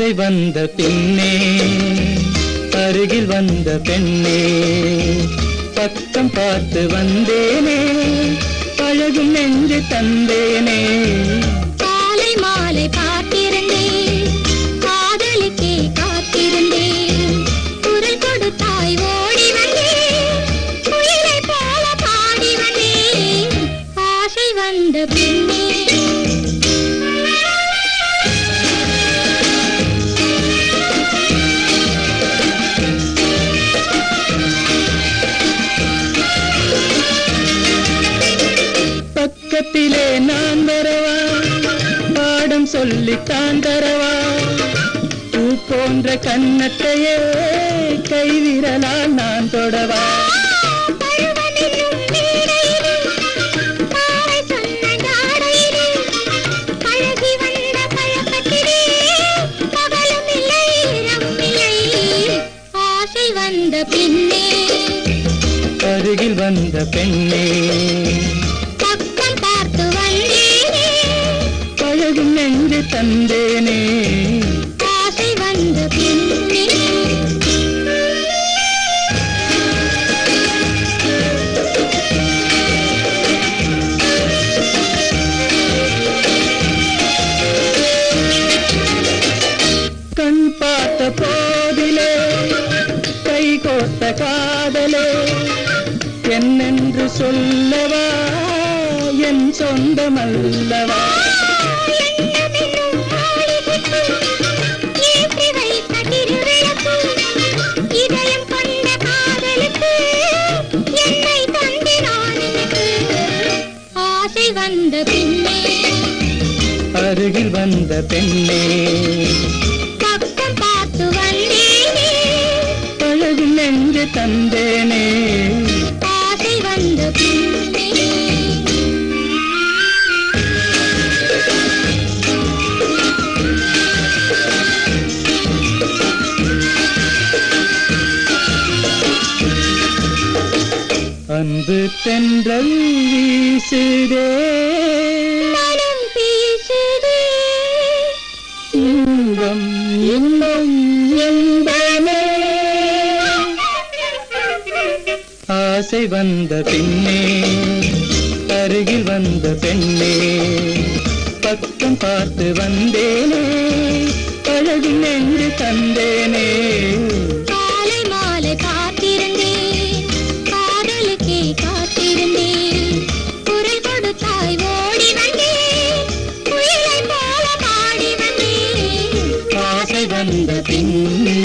ஆசை வந்த பின்னே அருகில் வந்த பெண்ணே பக்கம் பார்த்து வந்தேனே பழகும் நெஞ்சு தந்தேனே காலை மாலை பார்த்திருந்தேன் காதலுக்கே காத்திருந்தேன் குரல் கொடுத்தாய் ஓடி வந்தேன் குயிலை போல பாடி வந்தேன் ஆசை வந்த பின்னே பக்கத்திலே நான் வரவா பாடம் சொல்லித்தான் தரவா பூ போன்ற கன்னத்தையே கைவிரலால் நான் தொடவா பழுவனிலும் மேடையிலே பாவை சொன்ன ஜாடையிலே பழகி வந்த பழக்கத்திலே பகலும் இல்லை இரவும் இல்லை ஆசை வந்த பின்னே அருகில் வந்த பெண்ணே பக்கம் பார்த்து வந்தேனே பழகும் நெஞ்சு தந்தேனே ஆசை வந்த பின்னே கண் பார்த்த போதிலே கை கோத்த காதலே என்னென்று சொல்லவா என் சொந்தமல்லவா எண்ணமென்னும் மாளிகைக்குள் ஏற்றி வைத்த திருவிளக்கு, இதயம் கொண்ட காதலுக்கு என்னை தந்தினான் எனக்கு. ஆசை வந்த பின்னே அருகில் வந்த பெண்ணே பக்கம் பார்த்து வந்தேனே பழகும் நெஞ்சு தந்தேனே ஆசை வந்த பின்னே அன்பு தென்றல் வீசுதே மனம் பேசுதே இன்பம் இன்பம் இன்பமே ஆசை வந்த பின்னே அருகில் வந்த பெண்ணே பக்கம் பார்த்து வந்தேனே பழகும் நெஞ்சு தந்தேனே காலை மாலை காத்திருந்தேன் காதலுக்கே காத்திருந்தேன் குரல் கொடுத்தாய் ஓடி வந்தேன் குயிலை போல பாடி வந்தேன் ஆசை வந்த பின்னே